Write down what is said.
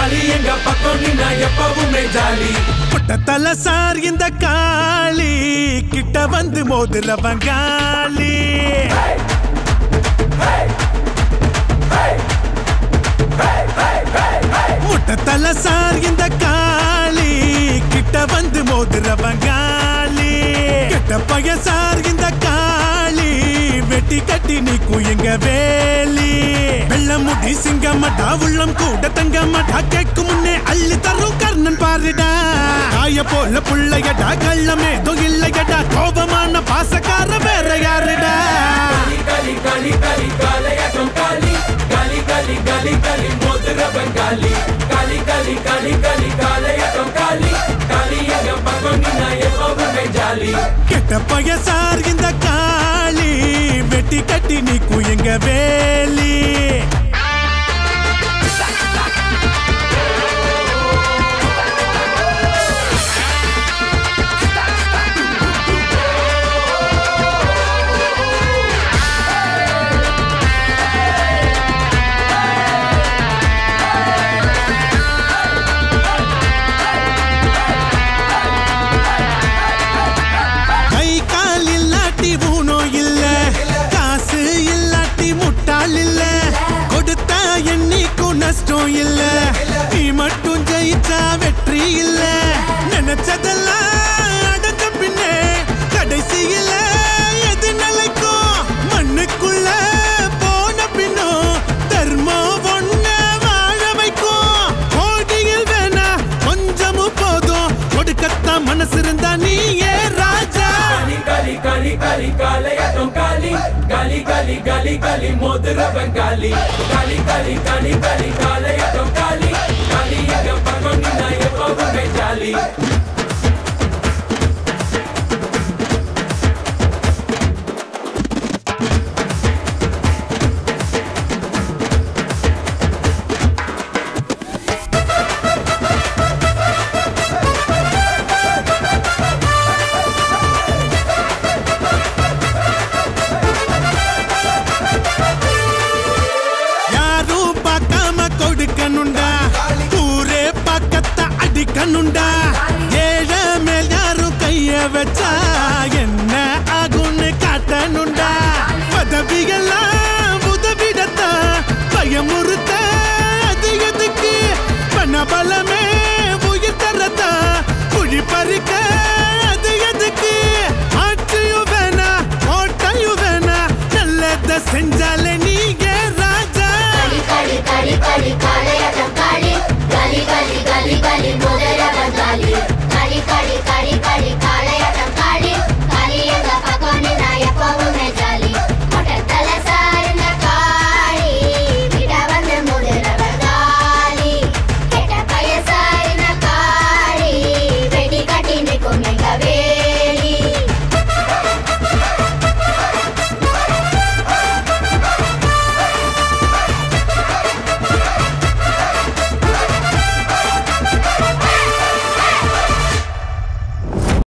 காலி எங்க பக்கம் நின்னா எப்பவுமே ஜாலி புட்டத்தல சார் இந்த காளி கிட்ட வந்து மோதுற வங்காளி முட்டத்தல சார் இந்த காளி கிட்ட வந்து மோதுற வங்காளி கெட்ட பைய சார் இந்த காளி வெட்டி கட்டி நீக்கும் எங்க வேலி வெள்ள முடி சிங்கமடா உள்ளம் கூட தங்கமடா கேட்கும் முன்னே அள்ளி தரும் கர்ணன் பாருடா காய போல புள்ளையடா கள்ளமே இல்லையடா கோபமான பாசக்கார வேற யாருடா காலி காலி காலி காலையாட்டம் காலி காலி காலி காலி காலி மோதுரவன் காலி காலி காலி காலி காலி காலையாட்டம் காலி காலி எங்க பக்கம் நின்னா எப்பவுமே ஜாலி கெட்ட பைய சார் இந்த காளி வெட்டி கட்டி நீக்கும் எங்க வேலி கை கால் இல்லாட்டி ஊனோ இல்ல காசு இல்லாட்டி முட்டாள் இல்ல கொடுத்தா என்னைக்கும் நஷ்டம் இல்ல நீ மட்டும் ஜெயிச்சா வெற்றி இல்ல நினைச்சதெல்லாம் அடைஞ்ச பின்னே கடைசியில எது நிலைக்கும் மண்ணுக்குள்ள போன பின்னும் தர்மம் ஒண்ண வாழ வைக்கும் கோடியில் வேணா கொஞ்சமும் போதும் கொடுக்கத்தான் மனசு இருந்தா நீயே ராஜா காலி காலி காலி காலி காலையாட்டம் காலி காலி காலி காலி காலி மோதுரவன் காலி காலி காலி காலி காலி காலையாட்டம் காலி காலி எங்க பக்கம் நின்னா எப்பவுமே ஜாலி யாரும் பார்க்காம கொடுக்கணுண்டா ஊரே பக்கத்த அடிக்கணுண்டா ஏழ மேல் யாரும் கைய வச்சா